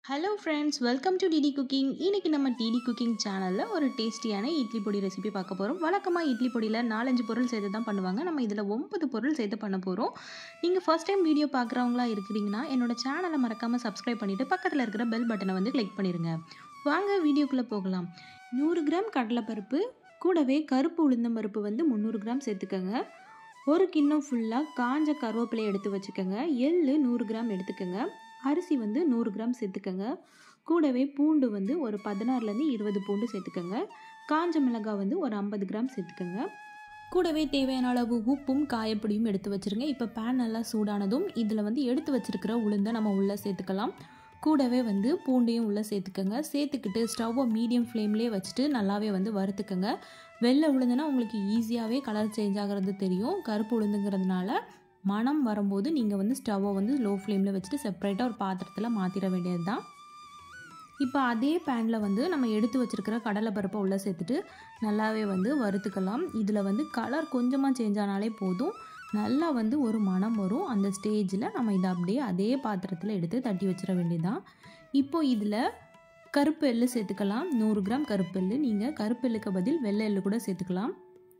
hello friends welcome to DD cooking இன்றைக்கி நம்ம DD cooking சேனலில் ஒரு டேஸ்டியான இட்லி பொடி ரெசிபி பார்க்க போகிறோம் வழக்கமாக இட்லி பொடியில் நாலஞ்சு பொருள் சேர்த்து தான் பண்ணுவாங்க நம்ம இதில் ஒன்பது பொருள் சேர்த்து பண்ண போகிறோம் நீங்கள் ஃபர்ஸ்ட் டைம் வீடியோ பார்க்குறவங்களா இருக்கிறீங்கன்னா என்னோட சேனலை மறக்காமல் சப்ஸ்கிரைப் பண்ணிவிட்டு பக்கத்தில் இருக்கிற பெல் பட்டனை வந்து கிளிக் பண்ணிடுங்க வாங்க வீடியோக்குள்ளே போகலாம் நூறு கிராம் கடலைப்பருப்பு கூடவே கருப்பு உளுந்தம்பருப்பு வந்து முந்நூறு கிராம் சேர்த்துக்கோங்க ஒரு கிண்ணம் ஃபுல்லாக காஞ்ச கருவேப்பிலை எடுத்து வச்சுக்கோங்க எள்ளு நூறு கிராம் எடுத்துக்கோங்க அரிசி வந்து நூறு கிராம் சேர்த்துக்கோங்க கூடவே பூண்டு வந்து ஒரு பதினாறுலேருந்து இருபது பூண்டு சேர்த்துக்கோங்க காஞ்ச மிளகாய் வந்து ஒரு ஐம்பது கிராம் சேர்த்துக்கோங்க கூடவே தேவையான அளவு உப்பும் காயப்பொடியும் எடுத்து வச்சுருங்க இப்போ பேன் நல்லா சூடானதும் இதில் வந்து எடுத்து வச்சுருக்கிற உளுந்தை நம்ம உள்ளே சேர்த்துக்கலாம் கூடவே வந்து பூண்டையும் உள்ளே சேர்த்துக்கோங்க சேர்த்துக்கிட்டு ஸ்டவ்வை மீடியம் ஃப்ளேம்லேயே வச்சுட்டு நல்லாவே வந்து வறுத்துக்கோங்க வெள்ளை உளுந்துனா உங்களுக்கு ஈஸியாகவே கலர் சேஞ்ச் ஆகிறது தெரியும் கருப்பு உளுந்துங்கிறதுனால மனம் வரும்போது நீங்கள் வந்து ஸ்டவ்வை வந்து லோ ஃப்ளேமில் வச்சுட்டு செப்பரேட்டாக ஒரு பாத்திரத்தில் மாற்றிட வேண்டியது தான் இப்போ அதே பேனில் வந்து நம்ம எடுத்து வச்சுருக்கிற கடலை பருப்பை உள்ளே சேர்த்துட்டு நல்லாவே வந்து வறுத்துக்கலாம் இதில் வந்து கலர் கொஞ்சமாக சேஞ்ச் ஆனாலே போதும் நல்லா வந்து ஒரு மனம் வரும் அந்த ஸ்டேஜில் நம்ம இதை அப்படியே அதே பாத்திரத்தில் எடுத்து தட்டி வச்சிட வேண்டியதுதான் இப்போது இதில் கருப்பு எள்ளு சேர்த்துக்கலாம் நூறு கிராம் கருப்பு எள்ளு நீங்கள் கருப்பு எள்ளுக்கு பதில் வெள்ளை எள்ளு கூட சேர்த்துக்கலாம்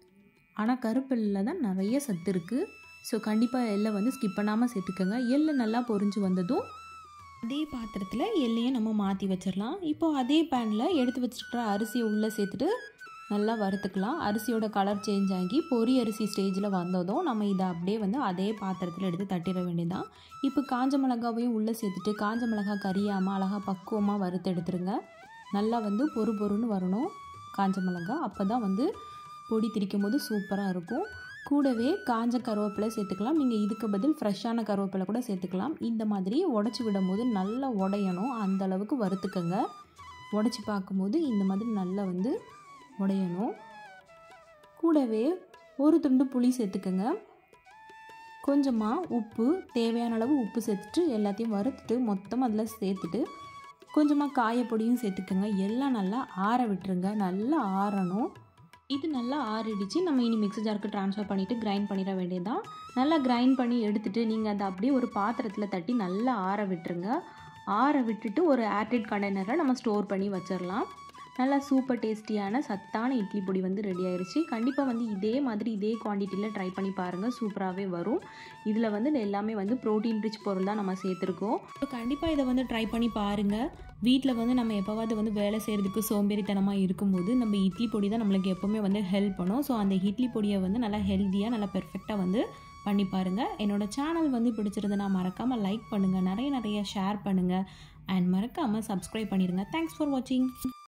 ஆனால் கருப்பு எள்ளில் தான் நிறைய சத்து இருக்குது ஸோ கண்டிப்பாக எள்ளை வந்து ஸ்கிப் பண்ணாமல் சேர்த்துக்கோங்க எள்ளு நல்லா பொரிஞ்சு வந்ததும் அதே பாத்திரத்தில் எள்ளையும் நம்ம மாற்றி வச்சிடலாம் இப்போது அதே பேனில் எடுத்து வச்சுருக்கிற அரிசியை உள்ளே சேர்த்துட்டு நல்லா வறுத்துக்கலாம் அரிசியோட கலர் சேஞ்ச் ஆகி பொரி அரிசி ஸ்டேஜில் வந்ததும் நம்ம இதை அப்படியே வந்து அதே பாத்திரத்தில் எடுத்து தட்டிட வேண்டியதான் இப்போ காஞ்ச மிளகாவையும் உள்ளே சேர்த்துட்டு காஞ்ச மிளகா கரியாமல் அழகாக பக்குவமாக வறுத்து எடுத்துருங்க நல்லா வந்து பொறு பொறுன்னு வரணும் காஞ்ச மிளகா அப்போ தான் வந்து பொடி திரிக்கும் போது சூப்பராக இருக்கும் கூடவே காஞ்ச கருவேப்பிலை சேர்த்துக்கலாம் நீங்கள் இதுக்கு பதில் ஃப்ரெஷ்ஷான கருவேப்பிலை கூட சேர்த்துக்கலாம் இந்த மாதிரி உடச்சி விடும் போது நல்லா உடையணும் அந்த அளவுக்கு வறுத்துக்கங்க உடச்சி பார்க்கும்போது இந்த மாதிரி நல்லா வந்து உடையணும் கூடவே ஒரு துண்டு புளி சேர்த்துக்கங்க கொஞ்சமாக உப்பு தேவையான அளவு உப்பு சேர்த்துட்டு எல்லாத்தையும் வறுத்துட்டு மொத்தமாக அதில் சேர்த்துட்டு கொஞ்சமாக காயப்பொடியும் சேர்த்துக்கோங்க எல்லாம் நல்லா ஆற விட்டுருங்க நல்லா ஆறணும் இது நல்லா ஆறிடுச்சு நம்ம இனி மிக்ஸி ஜாருக்கு ட்ரான்ஸ்ஃபர் பண்ணிவிட்டு கிரைண்ட் பண்ணிட வேண்டியதான் நல்லா கிரைண்ட் பண்ணி எடுத்துகிட்டு நீங்கள் அதை அப்படியே ஒரு பாத்திரத்தில் தட்டி நல்லா ஆற விட்டுருங்க ஆற விட்டுட்டு ஒரு ஏர்டைட் கண்டெய்னரில் நம்ம ஸ்டோர் பண்ணி வச்சிடலாம் நல்லா சூப்பர் டேஸ்டியான சத்தான இட்லி பொடி வந்து ரெடி ஆயிடுச்சு கண்டிப்பாக வந்து இதே மாதிரி இதே குவான்டிட்டியில் ட்ரை பண்ணி பாருங்கள் சூப்பராகவே வரும் இதில் வந்து எல்லாமே வந்து ப்ரோட்டீன் ரிச் பொருள் தான் நம்ம சேர்த்துருக்கோம் ஸோ கண்டிப்பாக இதை வந்து ட்ரை பண்ணி பாருங்கள் வீட்டில் வந்து நம்ம எப்போவாவது வந்து வேலை செய்கிறதுக்கு சோம்பேறித்தனமாக இருக்கும்போது நம்ம இட்லி பொடி தான் நம்மளுக்கு எப்போவுமே வந்து ஹெல்ப் பண்ணும் ஸோ அந்த இட்லி பொடியை வந்து நல்லா ஹெல்த்தியாக நல்லா பெர்ஃபெக்டாக வந்து பண்ணி பாருங்கள் என்னோட சேனல் வந்து பிடிச்சிருந்தனா மறக்காமல் லைக் பண்ணுங்கள் நிறைய நிறைய ஷேர் பண்ணுங்கள் அண்ட் மறக்காமல் சப்ஸ்கிரைப் பண்ணிடுங்க தேங்க்ஸ் ஃபார் வாட்சிங்